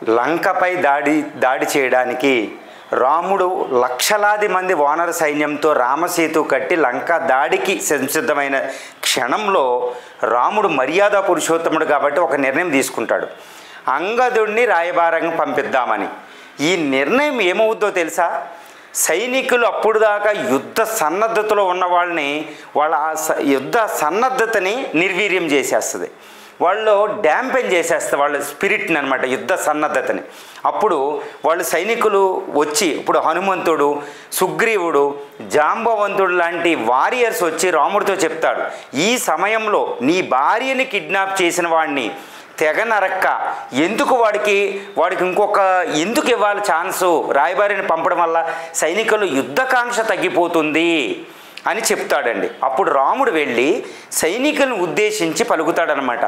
లంకపై దాడి దాడి చేయడానికి రాముడు లక్షలాది మంది వానర సైన్యంతో రామసేతు కట్టి లంక దాడికి సంసిద్ధమైన క్షణంలో రాముడు మర్యాద పురుషోత్తముడు కాబట్టి ఒక నిర్ణయం తీసుకుంటాడు అంగదుడిని రాయబారంగా పంపిద్దామని ఈ నిర్ణయం ఏమవుద్దో తెలుసా సైనికులు అప్పుడు దాకా యుద్ధ సన్నద్ధతలో ఉన్న వాళ్ళని వాళ్ళ ఆ స- యుద్ధ సన్నద్ధతని నిర్వీర్యం చేసేస్తుంది వాళ్ళు డ్యాంపెన్ చేసేస్తారు వాళ్ళ స్పిరిట్ని అనమాట యుద్ధ సన్నద్ధతని అప్పుడు వాళ్ళు సైనికులు వచ్చి ఇప్పుడు హనుమంతుడు సుగ్రీవుడు జాంబవంతుడు లాంటి వారియర్స్ వచ్చి రాముడితో చెప్తాడు ఈ సమయంలో నీ భార్యని కిడ్నాప్ చేసిన వాడిని తెగ నరక్క ఎందుకు వాడికి వాడికి ఇంకొక ఎందుకు ఇవ్వాలి ఛాన్సు రాయబారిని పంపడం వల్ల సైనికులు యుద్ధకాంక్ష తగ్గిపోతుంది అని చెప్తాడండి అప్పుడు రాముడు వెళ్ళి సైనికులను ఉద్దేశించి పలుకుతాడనమాట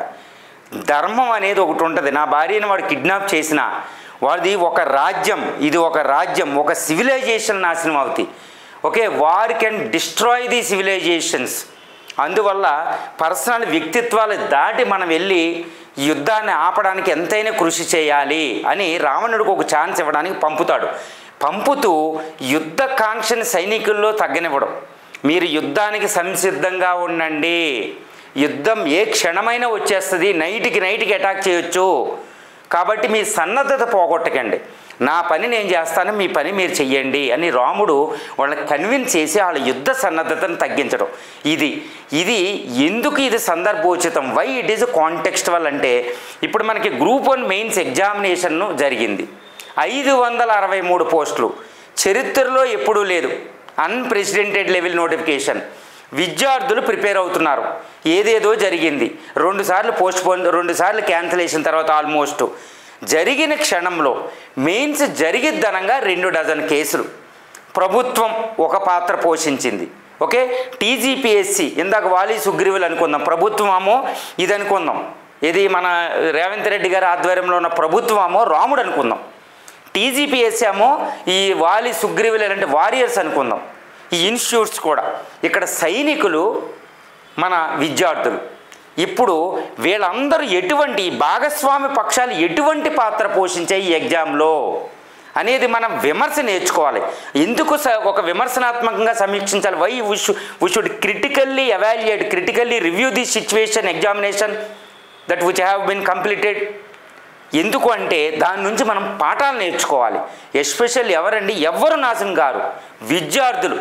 ధర్మం అనేది ఒకటి ఉంటుంది నా భార్యను వాడు కిడ్నాప్ చేసిన వాడిది ఒక రాజ్యం ఇది ఒక రాజ్యం ఒక సివిలైజేషన్ నాశనం అవుతాయి okay war can destroy the civilizations అందువల్ల పర్సనల్ వ్యక్తిత్వాలు దాటి మనం వెళ్ళి యుద్ధాన్ని ఆపడానికి ఎంతైనా కృషి చేయాలి అని రావణుడికి ఒక ఛాన్స్ ఇవ్వడానికి పంపుతాడు పంపుతూ యుద్ధ కాంక్షని సైనికుల్లో తగ్గనివ్వడం మీరు యుద్ధానికి సంసిద్ధంగా ఉండండి యుద్ధం ఏ క్షణమైనా వచ్చేస్తుంది నైట్కి నైట్కి అటాక్ చేయొచ్చు కాబట్టి మీ సన్నద్ధత పోగొట్టకండి నా పని నేను చేస్తాను మీ పని మీరు చెయ్యండి అని రాముడు వాళ్ళని కన్విన్స్ చేసి వాళ్ళ యుద్ధ సన్నద్ధతను తగ్గించడం ఇది ఇది ఎందుకు ఇది సందర్భోచితం వై ఇట్ ఈజ్ కాంటెక్స్టువల్ అంటే ఇప్పుడు మనకి గ్రూప్ వన్ మెయిన్స్ ఎగ్జామినేషన్ జరిగింది ఐదు వందల అరవై మూడు పోస్టులు చరిత్రలో ఎప్పుడూ లేదు అన్ప్రెసిడెంటెడ్ లెవెల్ నోటిఫికేషన్ విద్యార్థులు ప్రిపేర్ అవుతున్నారు ఏదేదో జరిగింది రెండుసార్లు పోస్ట్ పోన్ రెండుసార్లు క్యాన్సిలేషన్ తర్వాత ఆల్మోస్ట్ జరిగిన క్షణంలో మెయిన్స్ జరిగిద్దనంగా రెండు డజన్ కేసులు ప్రభుత్వం ఒక పాత్ర పోషించింది ఓకే టీజీపీఎస్సి ఇందాక వాలి సుగ్రీవులు అనుకుందాం ప్రభుత్వమో ఇది అనుకుందాం ఇది మన రేవంత్ రెడ్డి గారి ఆధ్వర్యంలో ఉన్న ప్రభుత్వమో రాముడు అనుకుందాం టీజీపీఎస్సీ ఏమో ఈ వాలి సుగ్రీవులు ఇలాంటి వారియర్స్ అనుకుందాం ఈ ఇన్స్టిట్యూట్స్ కూడా ఇక్కడ సైనికులు మన విద్యార్థులు ఇప్పుడు వీళ్ళందరూ ఎటువంటి భాగస్వామి పక్షాలు ఎటువంటి పాత్ర పోషించాయి ఈ ఎగ్జామ్లో అనేది మనం విమర్శ నేర్చుకోవాలి ఎందుకు స- ఒక విమర్శనాత్మకంగా సమీక్షించాలి why we we should critically evaluate critically review the situation examination that which have been completed ఎందుకు అంటే దాని నుంచి మనం పాఠాలు నేర్చుకోవాలి ఎస్పెషల్ ఎవరండి ఎవరు నాశనం గారు విద్యార్థులు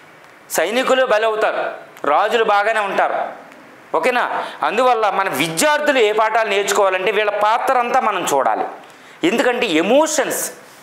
సైనికులు బలవుతారు రాజులు బాగానే ఉంటారు ఓకేనా అందువల్ల మన విద్యార్థులు ఏ పాఠాలు నేర్చుకోవాలంటే వీళ్ళ పాత్ర అంతా మనం చూడాలి ఎందుకంటే ఎమోషన్స్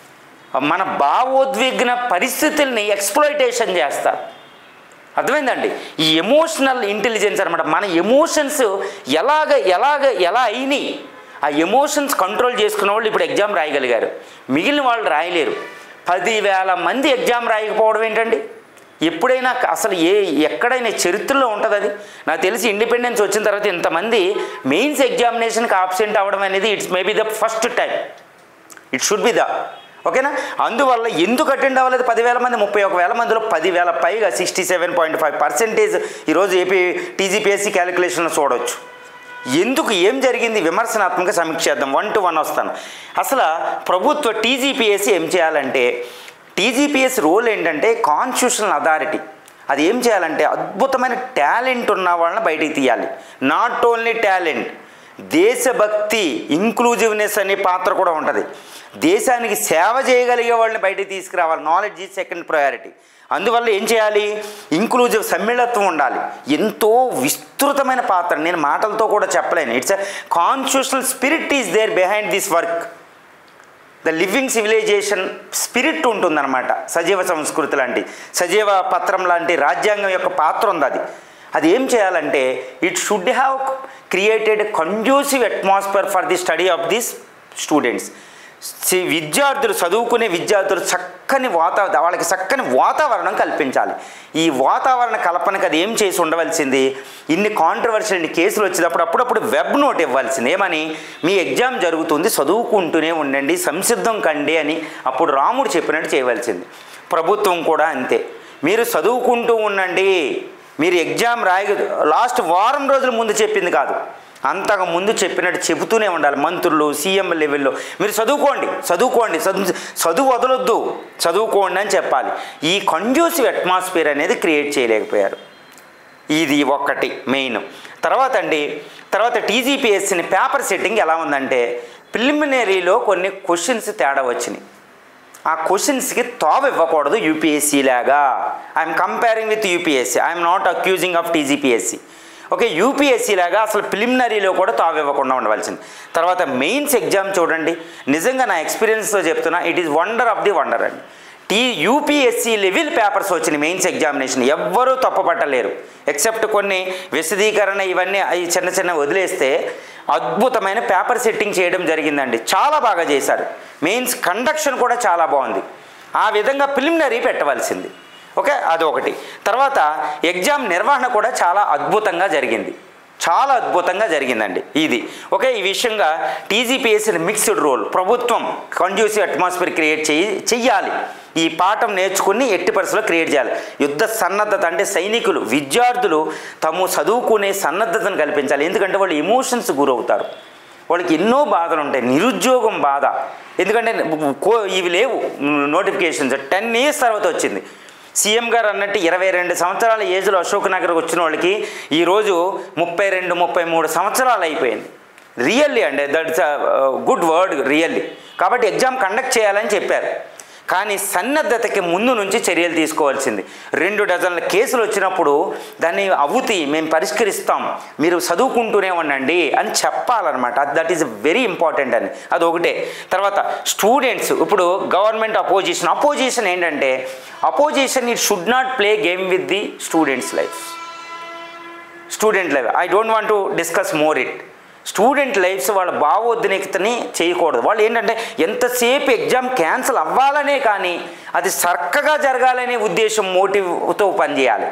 మన భావోద్విగ్న పరిస్థితుల్ని ఎక్స్ప్లోయిటేషన్ చేస్తారు అర్థమైందండి ఈ ఎమోషనల్ ఇంటెలిజెన్స్ అనమాట మన ఎమోషన్స్ ఎలాగ ఎలాగ ఎలా అయినాయి ఆ ఎమోషన్స్ కంట్రోల్ చేసుకున్న వాళ్ళు ఇప్పుడు ఎగ్జామ్ రాయగలిగారు మిగిలిన వాళ్ళు రాయలేరు పదివేల మంది ఎగ్జామ్ రాయకపోవడం ఏంటండి ఎప్పుడైనా అసలు ఏ ఎక్కడైనా చరిత్రలో ఉంటుంది అది నాకు తెలిసి ఇండిపెండెన్స్ వచ్చిన తర్వాత ఇంతమంది మెయిన్స్ ఎగ్జామినేషన్కి ఆబ్సెంట్ అవ్వడం అనేది it's maybe the first time it should be the ఓకేనా అందువల్ల ఎందుకు అటెండ్ అవ్వలేదు పదివేల మంది ముప్పై ఒక వేల మందిలో పదివేల పైగా sixty seven point five percentage ఈరోజు ఏపీ టీజీపీఎస్సీ క్యాలిక్యులేషన్లో చూడవచ్చు ఎందుకు ఏం జరిగింది విమర్శనాత్మక సమీక్ష చేద్దాం వన్ టు వన్ వస్తాను అసలు ప్రభుత్వ టీజీపీఎస్సీ ఏం చేయాలంటే టీజీపీఎస్ రోల్ ఏంటంటే కాన్స్టిట్యూషనల్ అథారిటీ అది ఏం చేయాలంటే అద్భుతమైన టాలెంట్ ఉన్న వాళ్ళని బయటికి తీయాలి నాట్ ఓన్లీ టాలెంట్ దేశభక్తి ఇంక్లూజివ్నెస్ అనే పాత్ర కూడా ఉంటుంది దేశానికి సేవ చేయగలిగే వాళ్ళని బయటికి తీసుకురావాలి నాలెడ్జ్ ఈజ్ సెకండ్ ప్రయారిటీ అందువల్ల ఏం చేయాలి ఇంక్లూజివ్ సమ్మిళత్వం ఉండాలి ఎంతో విస్తృతమైన పాత్ర నేను మాటలతో కూడా చెప్పలేను it's a constitutional spirit is there behind this work the living civilization spirit ఉంటుందన్నమాట సజీవ సంస్కృతి లాంటి సజీవ పత్రం లాంటి రాజ్యాంగం యొక్క పాత్ర ఉంది అది అది ఏం చేయాలంటే it should have created conducive atmosphere for the study of this students సి- విద్యార్థులు చదువుకునే విద్యార్థులు చక్కని వాతా వాళ్ళకి చక్కని వాతావరణం కల్పించాలి ఈ వాతావరణ కల్పనకు అది ఏం చేసి ఉండవలసింది ఇన్ని కాంట్రవర్షియల్ ఇన్ని కేసులు వచ్చేటప్పుడు అప్పుడప్పుడు వెబ్ నోట్ ఇవ్వాల్సింది ఏమని మీ ఎగ్జామ్ జరుగుతుంది చదువుకుంటూనే ఉండండి సంసిద్ధం కండి అని అప్పుడు రాముడు చెప్పినట్టు చేయవలసింది ప్రభుత్వం కూడా అంతే మీరు చదువుకుంటూ ఉండండి మీరు ఎగ్జామ్ రాయ లాస్ట్ వారం రోజుల ముందు చెప్పింది కాదు అంతకు ముందు చెప్పినట్టు చెబుతూనే ఉండాలి మంత్రులు సీఎం లెవెల్లో మీరు చదువుకోండి చదువుకోండి చదువు చదువు వదలొద్దు చదువుకోండి అని చెప్పాలి ఈ కండ్యూసివ్ అట్మాస్ఫియర్ అనేది క్రియేట్ చేయలేకపోయారు ఇది ఒక్కటి మెయిన్ తర్వాత అండి తర్వాత టీజీపీఎస్సీని పేపర్ సెట్టింగ్ ఎలా ఉందంటే ప్రిలిమినరీలో కొన్ని క్వశ్చన్స్ తేడా వచ్చినాయి ఆ క్వశ్చన్స్కి తావు ఇవ్వకూడదు యూపీఎస్సీ లాగా I'm comparing with UPSC I'm not accusing of TGPSC okay UPSC లాగా అసలు ప్రిలిమినరీలో కూడా తావు ఇవ్వకుండా ఉండవలసింది తర్వాత మెయిన్స్ ఎగ్జామ్ చూడండి నిజంగా నా ఎక్స్పీరియన్స్తో చెప్తున్నా it is wonder of the wonder అండి టీ యూపీఎస్సీ లెవెల్ పేపర్స్ వచ్చినాయి మెయిన్స్ ఎగ్జామినేషన్ ఎవ్వరూ తప్పుపట్టలేరు ఎక్సెప్ట్ కొన్ని విశదీకరణ ఇవన్నీ అవి చిన్న చిన్న వదిలేస్తే అద్భుతమైన పేపర్ సెట్టింగ్ చేయడం జరిగిందండి చాలా బాగా చేశారు మెయిన్స్ కండక్షన్ కూడా చాలా బాగుంది ఆ విధంగా ప్రిలిమినరీ పెట్టవలసింది ఓకే అదొకటి తర్వాత ఎగ్జామ్ నిర్వహణ కూడా చాలా అద్భుతంగా జరిగింది చాలా అద్భుతంగా జరిగిందండి ఇది ఓకే ఈ విషయంగా టీజీపీఎస్సీ మిక్స్డ్ రోల్ ప్రభుత్వం కండ్యూసివ్ అట్మాస్ఫియర్ క్రియేట్ చేయి చెయ్యాలి ఈ పాఠం నేర్చుకుని ఎట్టి పరిస్థితుల్లో క్రియేట్ చేయాలి యుద్ధ సన్నద్ధత అంటే సైనికులు విద్యార్థులు తాము చదువుకునే సన్నద్ధతను కల్పించాలి ఎందుకంటే వాళ్ళు ఎమోషన్స్ గురవుతారు వాళ్ళకి ఎన్నో బాధలు ఉంటాయి నిరుద్యోగం బాధ ఎందుకంటే కో ఇవి లేవు నోటిఫికేషన్స్ టెన్ ఇయర్స్ తర్వాత వచ్చింది సీఎం గారు అన్నట్టు ఇరవై రెండు సంవత్సరాల ఏజ్లో అశోక్ నగర్కి వచ్చిన వాళ్ళకి ఈరోజు ముప్పై రెండు ముప్పై మూడు సంవత్సరాలు అయిపోయింది రియల్లీ అండి దట్స్ గుడ్ వర్డ్ రియల్లీ కాబట్టి ఎగ్జామ్ కండక్ట్ చేయాలని చెప్పారు కానీ సన్నద్ధతకి ముందు నుంచి చర్యలు తీసుకోవాల్సింది రెండు డజన్ల కేసులు వచ్చినప్పుడు దాన్ని అవుతి మేము పరిష్కరిస్తాం మీరు చదువుకుంటూనే ఉండండి అని చెప్పాలన్నమాట దట్ ఈస్ వెరీ ఇంపార్టెంట్ అని అది ఒకటే తర్వాత స్టూడెంట్స్ ఇప్పుడు గవర్నమెంట్ అపోజిషన్ అపోజిషన్ ఏంటంటే opposition it should not play game with the students life student life I don't want to discuss more it student lifes వాళ్ళ భావోద్రేకతని చేయకూడదు వాళ్ళు ఏంటంటే ఎంతసేపు ఎగ్జామ్ క్యాన్సిల్ అవ్వాలనే కానీ అది చక్కగా జరగాలనే ఉద్దేశం మోటివ్తో పనిచేయాలి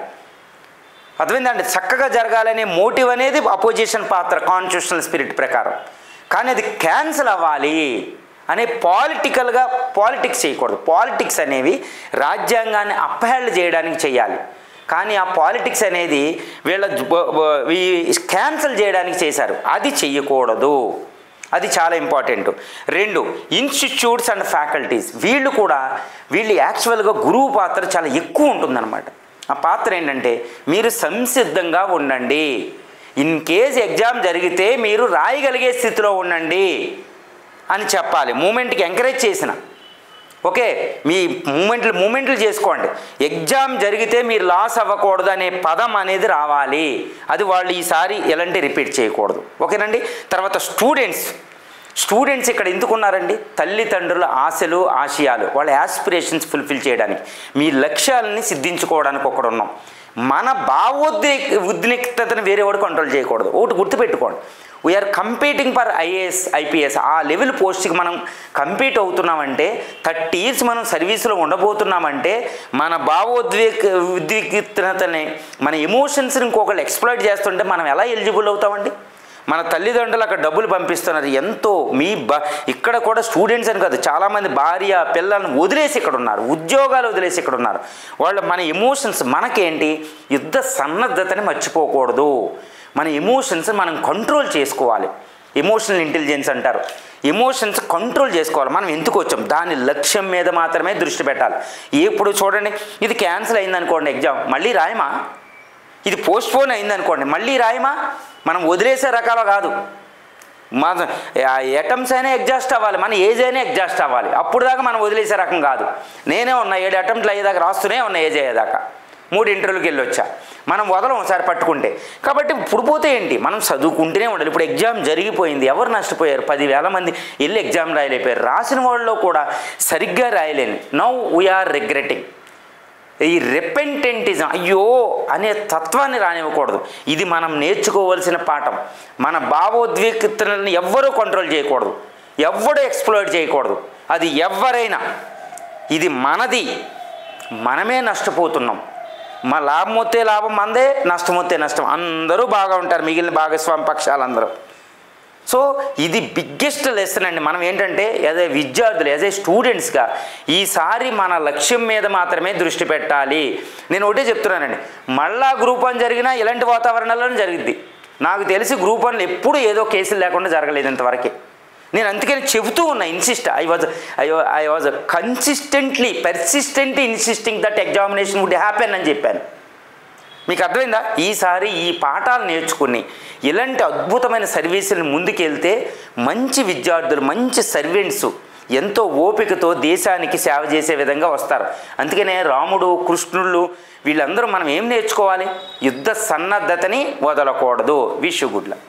అర్థమైందండి చక్కగా జరగాలనే మోటివ్ అనేది అపోజిషన్ పాత్ర కాన్స్టిట్యూషనల్ స్పిరిట్ ప్రకారం కానీ అది క్యాన్సిల్ అవ్వాలి అనే పాలిటికల్గా పాలిటిక్స్ చేయకూడదు పాలిటిక్స్ అనేవి రాజ్యాంగాన్ని అప్హెల్డ్ చేయడానికి చేయాలి కానీ ఆ పాలిటిక్స్ అనేది వీళ్ళ జ- బ- ఈ క్యాన్సిల్ చేయడానికి చేశారు అది చెయ్యకూడదు అది చాలా ఇంపార్టెంట్ రెండు ఇన్స్టిట్యూట్స్ అండ్ ఫ్యాకల్టీస్ వీళ్ళు కూడా వీళ్ళు యాక్చువల్గా గురువు పాత్ర చాలా ఎక్కువ ఉంటుందన్నమాట ఆ పాత్ర ఏంటంటే మీరు సంసిద్ధంగా ఉండండి ఇన్ కేస్ ఎగ్జామ్ జరిగితే మీరు రాయగలిగే స్థితిలో ఉండండి అని చెప్పాలి మూమెంట్కి ఎంకరేజ్ చేసిన ఓకే మీ మూమెంట్లు మూమెంట్లు చేసుకోండి ఎగ్జామ్ జరిగితే మీరు లాస్ అవ్వకూడదు అనే పదం అనేది రావాలి అది వాళ్ళు ఈసారి ఎలాంటి రిపీట్ చేయకూడదు ఓకేనండి తర్వాత స్టూడెంట్స్ స్టూడెంట్స్ ఇక్కడ ఎందుకు ఉన్నారండి తల్లిదండ్రుల ఆశలు ఆశయాలు వాళ్ళ యాస్పిరేషన్స్ ఫుల్ఫిల్ చేయడానికి మీ లక్ష్యాలని సిద్ధించుకోవడానికి ఒకడు ఉన్నాం మన భావోద్రే ఉద్రిక్తతను వేరే వాడు కంట్రోల్ చేయకూడదు ఒకటి గుర్తుపెట్టుకోండి we're competing for IAS IPS ఆ లెవెల్ పోస్ట్కి మనం కంపీట్ అవుతున్నామంటే థర్టీ ఇయర్స్ మనం సర్వీస్లో ఉండబోతున్నామంటే మన భావోద్వేక ఉద్విగ్నతని మన ఎమోషన్స్ని ఇంకొకళ్ళు ఎక్స్ప్లోయిట్ చేస్తుంటే మనం ఎలా ఎలిజిబుల్ అవుతామండి మన తల్లిదండ్రులు అక్కడ డబ్బులు పంపిస్తున్నారు ఎంతో మీ బ ఇక్కడ కూడా స్టూడెంట్స్ అని కాదు చాలామంది భార్య పిల్లల్ని వదిలేసి ఇక్కడ ఉన్నారు ఉద్యోగాలు వదిలేసి ఇక్కడ ఉన్నారు వాళ్ళు మన ఎమోషన్స్ మనకేంటి యుద్ధ సన్నద్ధతని మర్చిపోకూడదు మన ఎమోషన్స్ మనం కంట్రోల్ చేసుకోవాలి ఎమోషనల్ ఇంటెలిజెన్స్ అంటారు ఎమోషన్స్ కంట్రోల్ చేసుకోవాలి మనం ఎందుకు వచ్చాం దాని లక్ష్యం మీద మాత్రమే దృష్టి పెట్టాలి ఇప్పుడు చూడండి ఇది క్యాన్సిల్ అయిందనుకోండి ఎగ్జామ్ మళ్ళీ రాయమా ఇది పోస్ట్ పోన్ అయిందనుకోండి మళ్ళీ రాయమా మనం వదిలేసే రకాలు కాదు మన అటెంప్ట్స్ అయినా ఎగ్జాస్ట్ అవ్వాలి మన ఏజ్ అయినా ఎగ్జాస్ట్ అవ్వాలి అప్పుడు దాకా మనం వదిలేసే రకం కాదు నేనే ఉన్నా ఏడు అటెంప్ట్లు అయ్యేదాకా రాస్తూనే ఉన్నా ఏజ్ అయ్యేదాకా మూడు ఇంటర్వ్యూకి వెళ్ళి వచ్చా మనం వదలం ఒకసారి పట్టుకుంటే కాబట్టి ఇప్పుడు పోతే ఏంటి మనం చదువుకుంటూనే ఉండాలి ఇప్పుడు ఎగ్జామ్ జరిగిపోయింది ఎవరు నష్టపోయారు పదివేల మంది వెళ్ళి ఎగ్జామ్ రాయలేకపోయారు రాసిన వాళ్ళలో కూడా సరిగ్గా రాయలేను నౌ వీఆర్ రిగ్రెటింగ్ ఈ రెపెంటెంటిజం అయ్యో అనే తత్వాన్ని రానివ్వకూడదు ఇది మనం నేర్చుకోవలసిన పాఠం మన భావోద్వేకతలను ఎవ్వరూ కంట్రోల్ చేయకూడదు ఎవ్వడూ ఎక్స్ప్లోయిట్ చేయకూడదు అది ఎవరైనా ఇది మనది మనమే నష్టపోతున్నాం మా లాభం వస్తే లాభం మందే నష్టం వస్తే నష్టం అందరూ బాగా ఉంటారు మిగిలిన భాగస్వామి పక్షాలందరూ సో ఇది బిగ్గెస్ట్ లెసన్ అండి మనం ఏంటంటే యాజ్ ఏ విద్యార్థులు యాజ్ ఏ స్టూడెంట్స్గా ఈసారి మన లక్ష్యం మీద మాత్రమే దృష్టి పెట్టాలి నేను ఒకటే చెప్తున్నానండి మళ్ళా గ్రూప్ వన్ జరిగినా ఇలాంటి వాతావరణంలోనే జరిగిద్ది నాకు తెలిసి గ్రూప్ వన్లు ఎప్పుడు ఏదో కేసులు లేకుండా జరగలేదు ఇంతవరకు నేను అందుకని చెబుతూ ఉన్నా insist I was I I was consistently persistently insisting that examination would happen అని చెప్పాను మీకు అర్థమైందా ఈసారి ఈ పాఠాలు నేర్చుకుని ఇలాంటి అద్భుతమైన సర్వీసులు ముందుకెళ్తే మంచి విద్యార్థులు మంచి సర్వెంట్స్ ఎంతో ఓపికతో దేశానికి సేవ చేసే విధంగా వస్తారు అందుకనే రాముడు కృష్ణుళ్ళు వీళ్ళందరూ మనం ఏం నేర్చుకోవాలి యుద్ధ సన్నద్ధతని వదలకూడదు విష్ గుడ్ల